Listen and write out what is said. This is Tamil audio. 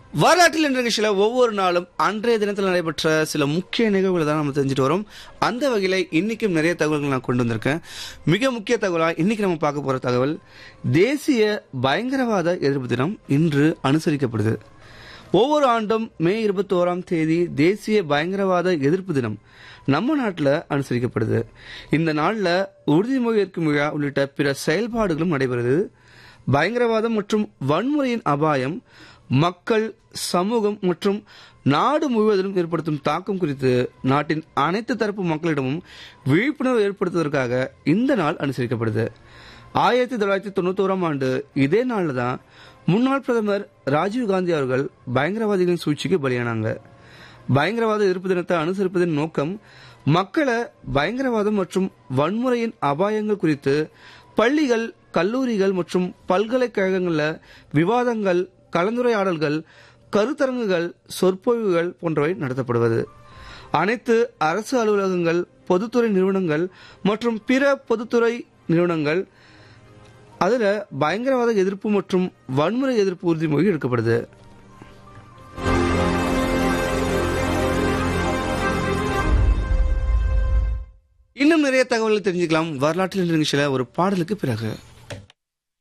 வரலாற்றில் என்ற நிகழ்ச்சியில் ஒவ்வொரு நாளும் அன்றைய தினத்தில் நடைபெற்ற சில முக்கிய நிகழ்வுகளை தான் நம்ம தெரிஞ்சுட்டு வரோம் அந்த வகையில் இன்னைக்கும் நிறைய தகவல்கள் நான் கொண்டு வந்திருக்கேன் மிக முக்கிய தகவலாக இன்னைக்கு நம்ம பார்க்க போற தகவல் தேசிய பயங்கரவாத எதிர்ப்பு தினம் இன்று அனுசரிக்கப்படுது ஒவ்வொரு ஆண்டும் மே இருபத்தி ஓராம் தேதி தேசிய பயங்கரவாத எதிர்ப்பு தினம் நம்ம நாட்டில் அனுசரிக்கப்படுது இந்த நாளில் உறுதிமொழி ஏற்கும் விழா உள்ளிட்ட பிற செயல்பாடுகளும் நடைபெறுது பயங்கரவாதம் மற்றும் வன்முறையின் அபாயம் மக்கள் சமூகம் மற்றும் நாடு முழுவதிலும் ஏற்படுத்தும் தாக்கம் குறித்து நாட்டின் அனைத்து தரப்பு மக்களிடமும் விழிப்புணர்வு ஏற்படுத்துவதற்காக இந்த நாள் அனுசரிக்கப்படுது ஆயிரத்தி தொள்ளாயிரத்தி தொண்ணூத்தோராம் ஆண்டு இதே நாளில் தான் முன்னாள் பிரதமர் ராஜீவ் காந்தி அவர்கள் பயங்கரவாதிகளின் சூழ்ச்சிக்கு பலியானாங்க பயங்கரவாத எதிர்ப்பு தினத்தை அனுசரிப்பதன் நோக்கம் மக்களை பயங்கரவாதம் மற்றும் வன்முறையின் அபாயங்கள் குறித்து பள்ளிகள் கல்லூரிகள் மற்றும் பல்கலைக்கழகங்களில் விவாதங்கள் கலந்துரையாடல்கள் கருத்தரங்குகள் சொற்பொழிவுகள் போன்றவை நடத்தப்படுவது அனைத்து அரசு அலுவலகங்கள் பொதுத்துறை நிறுவனங்கள் மற்றும் பிற பொதுத்துறை நிறுவனங்கள் அதில் பயங்கரவாத எதிர்ப்பு மற்றும் வன்முறை எதிர்ப்பு உறுதிமொழி எடுக்கப்படுது இன்னும் நிறைய தகவல்கள் தெரிஞ்சுக்கலாம் வரலாற்றில் நிகழ்ச்சியில் ஒரு பாடலுக்கு பிறகு